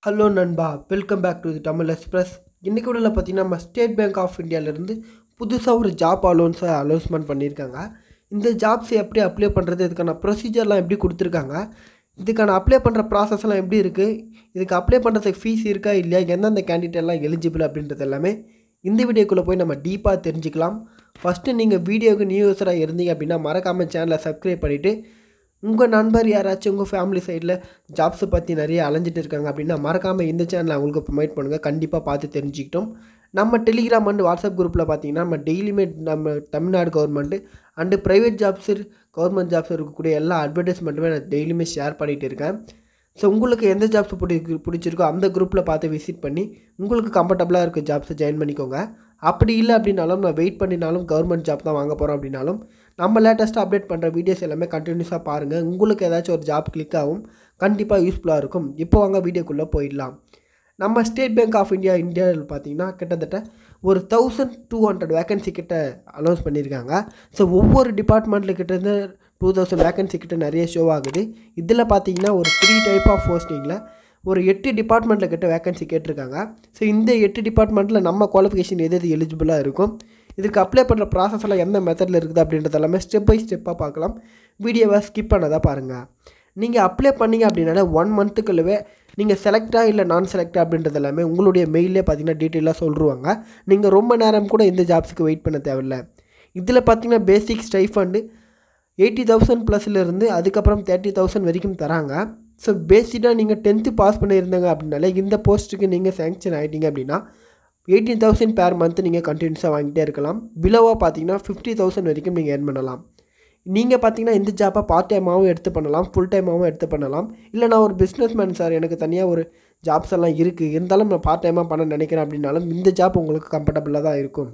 hello நண்பா welcome back to the Tamil Express இன்றைக்கி உள்ள பார்த்தீங்கன்னா நம்ம ஸ்டேட் பேங்க் ஆஃப் இந்தியாவிலேருந்து புதுசாக ஒரு ஜாப் அலோன்ஸை அலௌன்ஸ்மெண்ட் பண்ணியிருக்காங்க இந்த ஜாப்ஸ் எப்படி அப்ளை பண்ணுறது இதுக்கான ப்ரொசீஜர்லாம் எப்படி கொடுத்துருக்காங்க இதுக்கான அப்ளை பண்ணுற ப்ராசஸ்லாம் எப்படி இருக்குது இதுக்கு அப்ளை பண்ணுறதுக்கு ஃபீஸ் இருக்கா இல்லையா எந்தெந்த கேண்டிடேட் எல்லாம் எலிஜிபிள் அப்படின்றது எல்லாமே இந்த வீடியோக்குள்ளே போய் நம்ம டீப்பாக தெரிஞ்சுக்கலாம் ஃபஸ்ட்டு நீங்கள் வீடியோவுக்கு நியூ யூஸராக இருந்தீங்க அப்படின்னா மறக்காமல் சேனலை சப்ஸ்கிரைப் பண்ணிவிட்டு உங்கள் நண்பர் யாராச்சும் உங்கள் ஃபேமிலி சைடில் ஜாப்ஸை பற்றி நிறைய அலைஞ்சிட்டு இருக்காங்க அப்படின்னா மறக்காமல் இந்த சேனலை அவங்களுக்கு ப்ரொமைட் பண்ணுங்கள் கண்டிப்பாக பார்த்து தெரிஞ்சுக்கிட்டோம் நம்ம டெலிகிராம் அண்ட் வாட்ஸ்அப் குரூப்பில் பார்த்தீங்கன்னா நம்ம டெய்லியுமே நம்ம Tamil Nadu government and private jobs government jobs இருக்கக்கூடிய எல்லா அட்வர்டைஸ்மெண்ட்டுமே நான் டெய்லியுமே ஷேர் பண்ணிகிட்டு இருக்கேன் ஸோ உங்களுக்கு எந்த ஜாப்ஸ் பிடி பிடிச்சிருக்கோ அந்த குரூப்பில் பார்த்து விசிட் பண்ணி உங்களுக்கு கம்ஃபர்டபுளாக இருக்க ஜாப்ஸை ஜாயின் பண்ணிக்கோங்க அப்படி இல்லை அப்படின்னாலும் நான் வெயிட் பண்ணினாலும் கவர்மெண்ட் ஜாப் தான் வாங்க போகிறோம் அப்படின்னாலும் நம்ம லேட்டஸ்ட்டாக அப்டேட் பண்ணுற வீடியோஸ் எல்லாமே கண்டினியூஸாக பாருங்கள் உங்களுக்கு ஏதாச்சும் ஒரு ஜாப் கிளிக் ஆகும் கண்டிப்பாக யூஸ்ஃபுல்லாக இருக்கும் இப்போ வாங்க வீடியோக்குள்ளே போயிடலாம் நம்ம ஸ்டேட் பேங்க் ஆஃப் இந்தியா இந்தியாவில் பார்த்தீங்கன்னா கிட்டத்தட்ட ஒரு தௌசண்ட் டூ ஹண்ட்ரட் வேகன்சி கிட்ட அனௌன்ஸ் பண்ணியிருக்காங்க ஸோ ஒவ்வொரு டிபார்ட்மெண்ட்டில் கிட்ட டூ தௌசண்ட் வேகன்சி கிட்ட நிறைய ஷோ ஆகுது இதில் பார்த்தீங்கன்னா ஒரு த்ரீ டைப் ஆஃப் போஸ்டிங்கில் ஒரு எட்டு டிபார்ட்மெண்ட்டில் கிட்ட வேகன்சி கேட்டிருக்காங்க ஸோ இந்த எட்டு டிபார்ட்மெண்ட்டில் நம்ம குவாலிஃபிகேஷன் எது எது எலிஜிபிளாக இருக்கும் இதுக்கு அப்ளை பண்ணுற ப்ராசஸ் எல்லாம் எந்த மெத்தடில் இருக்குது அப்படின்றது எல்லாமே ஸ்டெப் பை ஸ்டெப்பாக பார்க்கலாம் வீடியோவை ஸ்கிப் பண்ணதாக பாருங்கள் நீங்கள் அப்ளை பண்ணீங்க அப்படின்னால ஒன் மந்த்துக்குள்ளவே நீங்கள் செலக்டாக இல்லை நான் செலக்டாக அப்படின்றது எல்லாமே உங்களுடைய மெயிலே பார்த்தீங்கன்னா டீட்டெயிலாக சொல்லிருவாங்க நீங்கள் ரொம்ப நேரம் கூட இந்த ஜாப்ஸுக்கு வெயிட் பண்ண தேவையில்ல இதில் பார்த்தீங்கன்னா பேசிக் ஸ்டைஃபண்டு எயிட்டி தௌசண்ட் ப்ளஸ்லேருந்து அதுக்கப்புறம் தேர்ட்டி தௌசண்ட் வரைக்கும் தராங்க ஸோ பேசிக்காக நீங்கள் டென்த்து பாஸ் பண்ணியிருந்தாங்க அப்படின்னாலே இந்த போஸ்ட்டுக்கு நீங்கள் சேங்ஷன் ஆகிட்டீங்க அப்படின்னா எயிட்டீன் தௌசண்ட் பேர் மந்த் நீங்கள் கண்டினியூஸாக வாங்கிட்டே இருக்கலாம் பிலோவாக பார்த்தீங்கன்னா ஃபிஃப்டி தௌசண்ட் வரைக்கும் நீங்கள் ஏர்ன் பண்ணலாம் நீங்கள் பார்த்தீங்கன்னா இந்த ஜாப்பை பார்ட் டைமாகவும் எடுத்து பண்ணலாம் ஃபுல் டைமாகவும் எடுத்து பண்ணலாம் இல்லை நான் ஒரு பிஸ்னஸ் மேன் சார் எனக்கு தனியாக ஒரு ஜாப்ஸ் எல்லாம் இருக்குது இருந்தாலும் நான் பார்ட் டைமாக பண்ண நினைக்கிறேன் அப்படின்னாலும் இந்த ஜாப் உங்களுக்கு கம்ஃபர்டபுளாக தான் இருக்கும்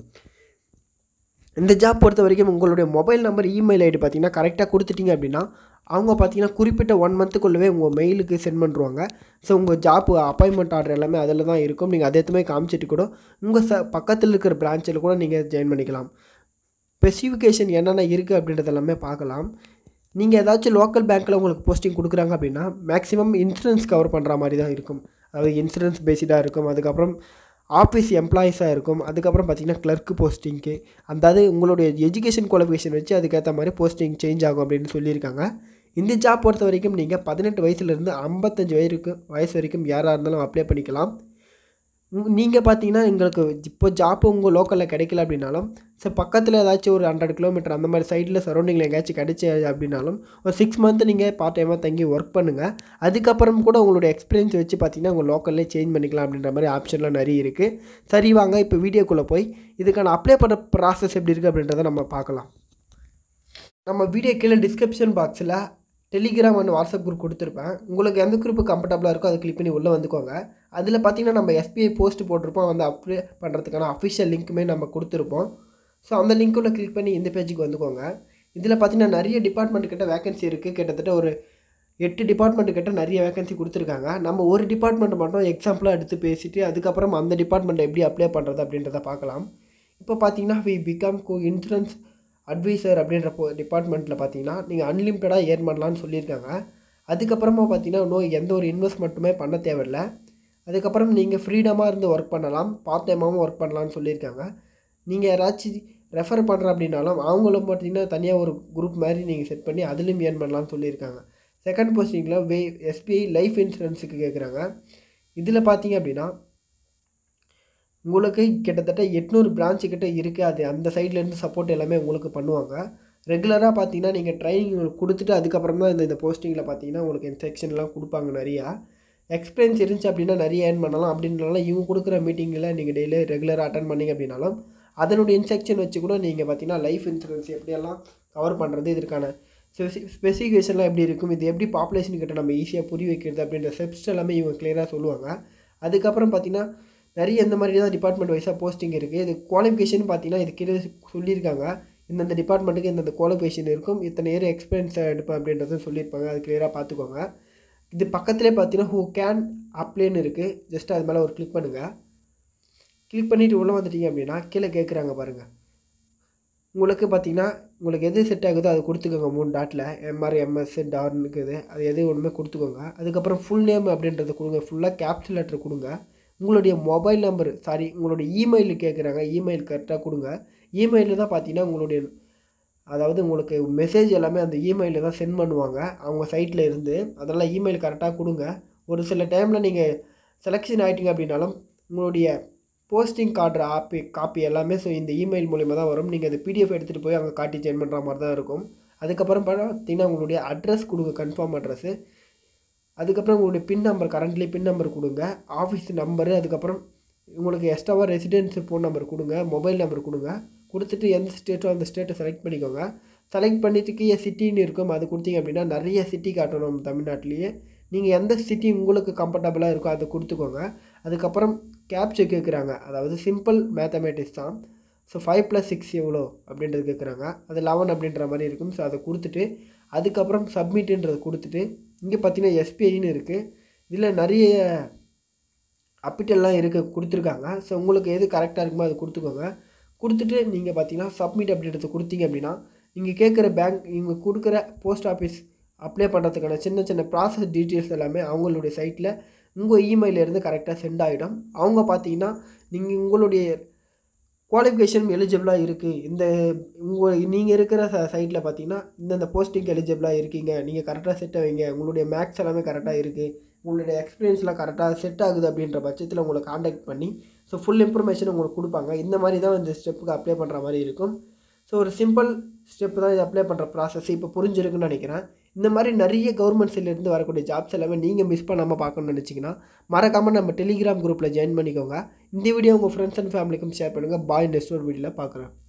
இந்த ஜாப் பொறுத்த வரைக்கும் உங்களுடைய மொபைல் நம்பர் இமெயில் ஐடி பார்த்தீங்கன்னா கரெக்டாக கொடுத்துட்டீங்க அப்படின்னா அவங்க பார்த்தீங்கன்னா குறிப்பிட்ட ஒன் மந்த்துக்குள்ளவே உங்கள் மெயிலுக்கு சென்ட் பண்ணுருவாங்க ஸோ உங்கள் ஜாப் அப்பாயின்மெண்ட் ஆர்டர் எல்லாமே அதில் தான் இருக்கும் நீங்கள் அதை எதுவுமே காமிச்சிட்டு கூட உங்கள் ச பக்கத்தில் இருக்கிற பிரான்ச்சில் கூட நீங்கள் ஜாயின் பண்ணிக்கலாம் ஸ்பெசிஃபிகேஷன் என்னென்ன இருக்குது அப்படின்றது எல்லாமே பார்க்கலாம் நீங்கள் ஏதாச்சும் லோக்கல் பேங்க்கில் உங்களுக்கு போஸ்டிங் கொடுக்குறாங்க அப்படின்னா மேக்ஸிமம் இன்சூரன்ஸ் கவர் பண்ணுற மாதிரி தான் இருக்கும் அதாவது இன்சூரன்ஸ் பேஸ்டாக இருக்கும் அதுக்கப்புறம் ஆஃபீஸ் எம்ப்ளாயீஸாக இருக்கும் அதுக்கப்புறம் பார்த்தீங்கன்னா கிளர்க்கு போஸ்டிங்க்கு அதாவது உங்களுடைய எஜுகேஷன் குவாலிஃபிகேஷன் வச்சு அதுக்கேற்ற மாதிரி போஸ்டிங் சேஞ்ச் ஆகும் அப்படின்னு சொல்லியிருக்காங்க இந்த ஜாப் பொறுத்த வரைக்கும் நீங்கள் பதினெட்டு வயசுலேருந்து ஐம்பத்தஞ்சு வயதுக்கு வயசு வரைக்கும் யாராக இருந்தாலும் அப்ளை பண்ணிக்கலாம் நீங்கள் பார்த்தீங்கன்னா எங்களுக்கு இப்போ ஜாப்பு உங்கள் லோக்கலில் கிடைக்கல அப்படின்னாலும் ஸோ பக்கத்தில் ஏதாச்சும் ஒரு ஹண்ட்ரட் கிலோமீட்டர் அந்த மாதிரி சைடில் சரௌண்டிங்கில் எங்கேயாச்சும் கிடைச்சி அப்படின்னாலும் ஒரு சிக்ஸ் மந்த் நீங்கள் பார்ட் டைமாக தங்கி ஒர்க் பண்ணுங்கள் அதுக்கப்புறம் கூட உங்களுடைய எக்ஸ்பீரியன்ஸ் வச்சு பார்த்தீங்கன்னா உங்கள் லோக்கல்லே சேஞ்ச் பண்ணிக்கலாம் அப்படின்ற மாதிரி ஆப்ஷன்லாம் நிறைய இருக்குது சரி வாங்க இப்போ வீடியோக்குள்ளே போய் இதுக்கான அப்ளை பண்ணுற ப்ராசஸ் எப்படி இருக்குது அப்படின்றத நம்ம பார்க்கலாம் நம்ம வீடியோ கீழே டிஸ்கிரிப்ஷன் பாக்ஸில் டெலிகிராம் அண்ட் வாட்ஸ்அப் குரூப் கொடுத்துருப்பேன் உங்களுக்கு எந்த குரூப்பு கம்ஃபர்டபுளாக இருக்கோ அதை கிளிக் பண்ணி உள்ளே வந்துக்கோங்க அதில் பார்த்தீங்கன்னா நம்ம எஸ்பிஐ போஸ்ட் போட்டிருப்போம் வந்து அப்ளை பண்ணுறதுக்கான அஃபிஷியல் லிங்க்குமே நம்ம கொடுத்துருப்போம் ஸோ அந்த லிங்க்குள்ளே கிளிக் பண்ணி இந்த பேஜுக்கு வந்துக்கோங்க இதில் பார்த்தீங்கன்னா நிறைய டிபார்ட்மெண்ட் கிட்ட வேகன்சி இருக்குது கிட்டத்தட்ட ஒரு எட்டு டிபார்ட்மெண்ட் கிட்ட நிறைய வேகன்சி கொடுத்துருக்காங்க நம்ம ஒரு டிபார்ட்மெண்ட் மட்டும் எக்ஸாம்பிளாக எடுத்து பேசிட்டு அதுக்கப்புறம் அந்த டிபார்ட்மெண்ட்டை எப்படி அப்ளை பண்ணுறது அப்படின்றத பார்க்கலாம் இப்போ பார்த்தீங்கன்னா we become co insurance advisor அப்படின்ற போ டிபார்ட்மெண்ட்டில் பார்த்தீங்கன்னா நீங்கள் அன்லிமிட்டடாக ஏர்ன் பண்ணலான்னு சொல்லியிருக்காங்க அதுக்கப்புறமா பார்த்தீங்கன்னா இன்னும் எந்த ஒரு இன்வெஸ்ட்மெண்ட்டுமே பண்ண தேவையில்லை அதுக்கப்புறம் நீங்கள் ஃப்ரீடமாக இருந்து ஒர்க் பண்ணலாம் பார்ட் டைமாகவும் ஒர்க் பண்ணலாம்னு சொல்லியிருக்காங்க நீங்கள் யாராச்சும் ரெஃபர் பண்ணுற அப்படின்னாலும் அவங்களும் பார்த்தீங்கன்னா தனியாக ஒரு குரூப் மாதிரி நீங்கள் செட் பண்ணி அதுலேயும் ஏர்ன் பண்ணலாம்னு சொல்லியிருக்காங்க செகண்ட் போஸ்டிங்கில் வே எஸ்பிஐ லைஃப் இன்சூரன்ஸுக்கு கேட்குறாங்க இதில் பார்த்தீங்க அப்படின்னா உங்களுக்கு கிட்டத்தட்ட எட்நூறு பிரான்ச்சு கிட்ட இருக்குது அது அந்த சைட்லேருந்து சப்போர்ட் எல்லாமே உங்களுக்கு பண்ணுவாங்க ரெகுலராக பார்த்தீங்கன்னா நீங்கள் ட்ரைனிங் கொடுத்துட்டு அதுக்கப்புறம் தான் இந்த இந்த போஸ்டிங்கில் பார்த்தீங்கன்னா உங்களுக்கு இன்ஸ்ட்ரக்ஷன்லாம் கொடுப்பாங்க நிறையா எக்ஸ்பீரியன்ஸ் இருந்துச்சு அப்படின்னா நிறைய ஏர்ன் பண்ணலாம் அப்படின்றனால இவங்க கொடுக்குற மீட்டிங்கில் நீங்கள் டெய்லி ரெகுலராக அட்டன் பண்ணிங்க அப்படின்னாலும் அதனுடைய இன்ஸ்ட்ரக்ஷன் வச்சு கூட நீங்கள் பார்த்தீங்கன்னா லைஃப் இன்சூரன்ஸ் எப்படியெல்லாம் கவர் பண்ணுறது இதற்கான ஸ்பெசி ஸ்பெசிஃபிகேஷன்லாம் எப்படி இருக்கும் இது எப்படி பாப்புலேஷன் கிட்ட நம்ம ஈஸியாக புரிய வைக்கிறது அப்படின்ற ஸ்டெப்ஸ் எல்லாமே இவங்க கிளியராக சொல்லுவாங்க அதுக்கப்புறம் பார்த்தீங்கன்னா நிறைய இந்த மாதிரி தான் டிபார்ட்மெண்ட் வைஸாக போஸ்டிங் இருக்குது இது குவாலிஃபிகேஷன் பார்த்தீங்கன்னா இது கீழே சொல்லியிருக்காங்க இந்தந்த டிபார்ட்மெண்ட்டுக்கு இந்தந்த குவாலிஃபிகேஷன் இருக்கும் இத்தனை இயர் எக்ஸ்பீரியன்ஸ் எடுப்பேன் அப்படின்றதும் சொல்லியிருப்பாங்க அது கிளியராக பார்த்துக்கோங்க இது பக்கத்துலேயே பார்த்தீங்கன்னா ஹூ கேன் அப்ளைன்னு இருக்குது ஜஸ்ட் அது மேலே ஒரு கிளிக் பண்ணுங்கள் கிளிக் பண்ணிவிட்டு உள்ளே வந்துட்டீங்க அப்படின்னா கீழே கேட்குறாங்க பாருங்கள் உங்களுக்கு பார்த்தீங்கன்னா உங்களுக்கு எது செட் ஆகுதோ அது கொடுத்துக்கோங்க மூணு டாட்டில் எம்ஆர் எம்எஸ் டார்னு இருக்குது அது எது ஒன்றுமே கொடுத்துக்கோங்க அதுக்கப்புறம் ஃபுல் நேம் அப்படின்றத கொடுங்க ஃபுல்லாக கேப்சல் லெட்டர் கொடுங்க உங்களுடைய மொபைல் நம்பர் சாரி உங்களுடைய இமெயில் கேட்குறாங்க இமெயில் கரெக்டாக கொடுங்க இமெயிலில் தான் பார்த்தீங்கன்னா உங்களுடைய அதாவது உங்களுக்கு மெசேஜ் எல்லாமே அந்த இமெயிலில் தான் சென்ட் பண்ணுவாங்க அவங்க சைட்டில் இருந்து அதெல்லாம் இமெயில் கரெக்டாக கொடுங்க ஒரு சில டைமில் நீங்கள் செலெக்ஷன் ஆகிட்டீங்க அப்படின்னாலும் உங்களுடைய போஸ்டிங் காட்டுற ஆப்பி காப்பி எல்லாமே ஸோ இந்த இமெயில் மூலிமா தான் வரும் நீங்கள் அந்த பிடிஎஃப் எடுத்துகிட்டு போய் அங்கே காட்டி சென்ட் பண்ணுற மாதிரி தான் இருக்கும் அதுக்கப்புறம் பார்த்தீங்கன்னா உங்களுடைய அட்ரஸ் கொடுங்க கன்ஃபார்ம் அட்ரஸ்ஸு அதுக்கப்புறம் உங்களுடைய pin number currently pin number கொடுங்க ஆஃபீஸ் நம்பரு அதுக்கப்புறம் உங்களுக்கு எக்ஸ்ட்ராவாக ரெசிடென்ஸ் ஃபோன் நம்பர் கொடுங்க மொபைல் நம்பர் கொடுங்க கொடுத்துட்டு எந்த ஸ்டேட்டோ அந்த ஸ்டேட்டை செலக்ட் பண்ணிக்கோங்க செலக்ட் பண்ணிட்டு கீழே சிட்டின்னு இருக்கும் அது கொடுத்தீங்க அப்படின்னா நிறைய சிட்டி காட்டணும் நம்ம தமிழ்நாட்டிலேயே நீங்கள் எந்த சிட்டி உங்களுக்கு கம்ஃபர்டபுளாக இருக்கோ அதை கொடுத்துக்கோங்க அதுக்கப்புறம் கேப்சு கேட்குறாங்க அதாவது சிம்பிள் மேத்தமேட்டிக்ஸ் தான் ஸோ ஃபைவ் ப்ளஸ் சிக்ஸ் எவ்வளோ அப்படின்றது கேட்குறாங்க அது லெவன் அப்படின்ற மாதிரி இருக்கும் ஸோ அதை கொடுத்துட்டு அதுக்கப்புறம் சப்மிட்டுன்றது கொடுத்துட்டு இங்கே பார்த்தீங்கன்னா எஸ்பிஐன்னு இருக்குது இதில் நிறைய அப்பிட்டெல்லாம் இருக்குது கொடுத்துருக்காங்க ஸோ உங்களுக்கு எது கரெக்டாக இருக்குமோ அதை கொடுத்துக்கோங்க கொடுத்துட்டு நீங்கள் பார்த்தீங்கன்னா சப்மிட் அப்படின்றத கொடுத்தீங்க அப்படின்னா நீங்கள் கேட்குற பேங்க் இவங்க கொடுக்குற போஸ்ட் ஆஃபீஸ் அப்ளை பண்ணுறதுக்கான சின்ன சின்ன ப்ராசஸ் டீட்டெயில்ஸ் எல்லாமே அவங்களுடைய சைட்டில் உங்கள் இமெயிலேருந்து கரெக்டாக சென்ட் ஆகிடும் அவங்க பார்த்தீங்கன்னா நீங்கள் உங்களுடைய குவாலிஃபிகேஷன் எலிஜிபிளாக இருக்குது இந்த உங்கள் நீங்கள் இருக்கிற ச சைட்டில் பார்த்தீங்கன்னா இந்தந்த போஸ்டிங் எலிஜிபிளாக இருக்கீங்க நீங்கள் கரெக்டாக செட் ஆவீங்க உங்களுடைய மேக்ஸ் எல்லாமே கரெக்டாக இருக்குது உங்களுடைய எக்ஸ்பீரியன்ஸ்லாம் கரெக்டாக செட் ஆகுது அப்படின்ற பட்சத்தில் உங்களை காண்டாக்ட் பண்ணி ஸோ ஃபுல் இன்ஃபர்மேஷன் உங்களுக்கு கொடுப்பாங்க இந்த மாதிரி தான் இந்த ஸ்டெப்புக்கு அப்ளை பண்ணுற மாதிரி இருக்கும் ஸோ ஒரு சிம்பிள் ஸ்டெப் தான் இது அப்ளை பண்ணுற ப்ராசஸ் இப்போ புரிஞ்சிருக்குன்னு நினைக்கிறேன் இந்த மாதிரி நிறைய கவர்மெண்ட் சைட்லேருந்து வரக்கூடிய ஜாப்ஸ் எல்லாமே நீங்கள் மிஸ் பண்ணாமல் பார்க்கணும்னு நினச்சிங்கன்னா மறக்காமல் நம்ம டெலிகிராம் குரூப்பில் ஜாயின் பண்ணிக்கோங்க இந்த வீடியோ உங்கள் ஃப்ரெண்ட்ஸ் அண்ட் ஃபேமிலிக்கும் ஷேர் பண்ணுங்கள் பாய் நெக்ஸ்ட் ஒரு வீடியோவில் பார்க்குறேன்